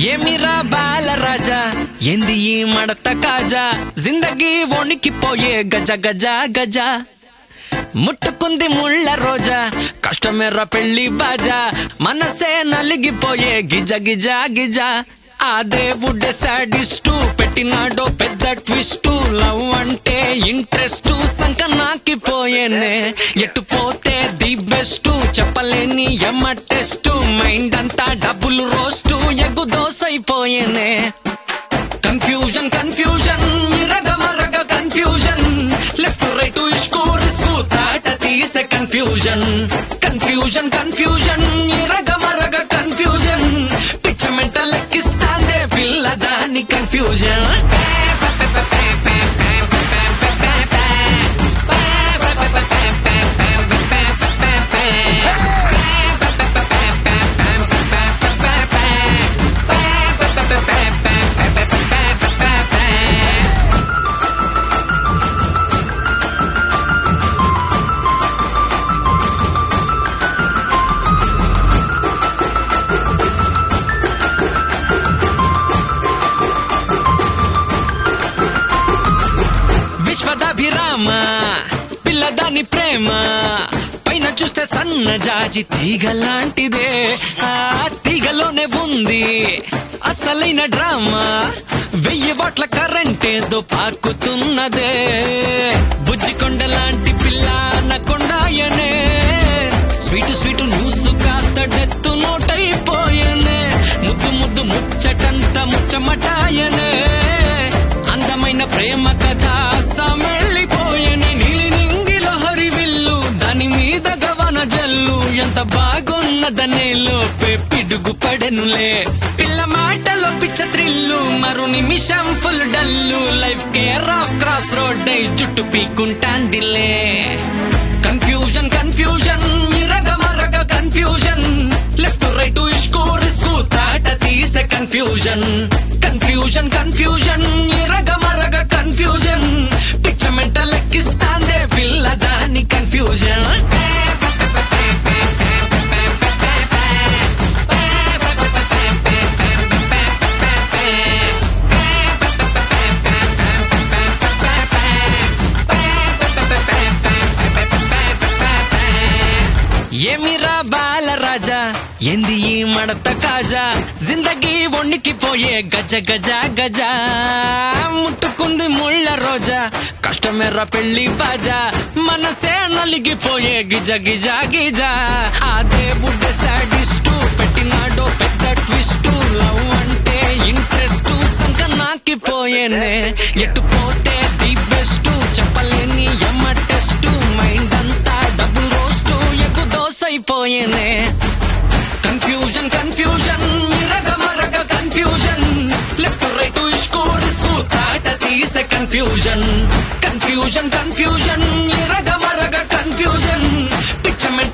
ఏమిరా బాలరాజా ఎంది ఈ మడత కాజా జిందగీ వణికిపోయే గజ గజ గజ ముట్టుకుంది ముళ్ళ రోజా కష్టమేరా పెళ్లి బాజా మనసే నలిగిపోయే గిజ గిజ గిజ ఆ దేవుడే సాడిస్టు పెట్టినాడో పెద్ద ట్విస్ట్ లవ్ అంటే ఇంట్రెస్ట్ సంక నాకిపోయేనే ఎటు పోతే ది బెస్ట్ చెప్పలేని ఎమ్మ టెస్ట్ మైండ్ అంతా డబ్బులు రోస్టు ఎగ్గు దోసైపోయేనే కన్ఫ్యూజన్ కన్ఫ్యూజన్ ఇరగ మరగ కన్ఫ్యూజన్ లెఫ్ట్ రైట్ ఇష్కు రిస్కు తాట తీసే కన్ఫ్యూజన్ కన్ఫ్యూజన్ కన్ఫ్యూజన్ ఇరగ మరగ కన్ఫ్యూజన్ పిచ్చ మెంట లెక్కిస్తాందే పిల్ల దాని కన్ఫ్యూజన్ విశ్వదాభిరామ పిల్లదాని ప్రేమ పైన చూస్తే సన్న జాజి తీగ లాంటిదే ఆ తీగలోనే ఉంది అసలైన డ్రామా వెయ్యి వాట్ల కరెంట్ ఏదో పాకుతున్నదే బుజ్జికొండ లాంటి పిల్ల అనకొండాయనే స్వీటు స్వీటు న్యూస్ కాస్త డెత్తు నోటైపోయనే ముద్దు ముద్దు ముచ్చటంత ముచ్చమటాయనే అందమైన ప్రేమ కథ సమెళ్ళిపోయని నీలి నింగిలో హరివిల్లు దాని మీద గవన జల్లు ఎంత బాగున్నదనే లోపే పిడుగు పడెనులే పిల్ల మాటలో పిచ్చ త్రిల్లు మరు నిమిషం full dull life care of cross road అయి జుట్టు పీకుంటాందిలే కన్ఫ్యూజన్ కన్ఫ్యూజన్ ఇరగ మరగ కన్ఫ్యూజన్ లెఫ్ట్ రైట్ ఇష్కు రిస్కు తాట తీసే కన్ఫ్యూజన్ కన్ఫ్యూజన్ కన్ఫ్యూజన్ ఇరగ మరగ కన్ఫ్యూజన్ పిచ్చ మెంట లెక్కిస్తాందే పిల్ల దాని కన్ఫ్యూజన్ ఏమిరా బాలరాజా ఎంది ఈ మడత కాజా జిందగీ వణికిపోయే గజ గజ గజ ముట్టుకుంది ముళ్ళ రోజా కష్టమేరా పెళ్లి బాజా మనసే నలిగిపోయే గిజ గిజ గిజ ఆ దేవుడే సాడిస్టు పెట్టినాడో పెద్ద ట్విస్ట్ లవ్ అంటే ఇంట్రెస్ట్ సంక నాకిపోయేనే ఎటు పోతే ది బెస్ట్ చెప్పలేని ఎమ్మ టెస్ట్ మైండ్ అంతా డబుల్ రోస్టు ఎగ్గు దోసైపోయేనే కన్ఫ్యూజన్ కన్ఫ్యూజన్ ఇరగ మరగ కన్ఫ్యూజన్ లెఫ్ట్ రైట్ ఇష్కు రిస్కు తాట తీసే కన్ఫ్యూజన్ కన్ఫ్యూజన్ కన్ఫ్యూజన్ ఇరగ మరగ కన్ఫ్యూజన్ పిచ్చ మెంట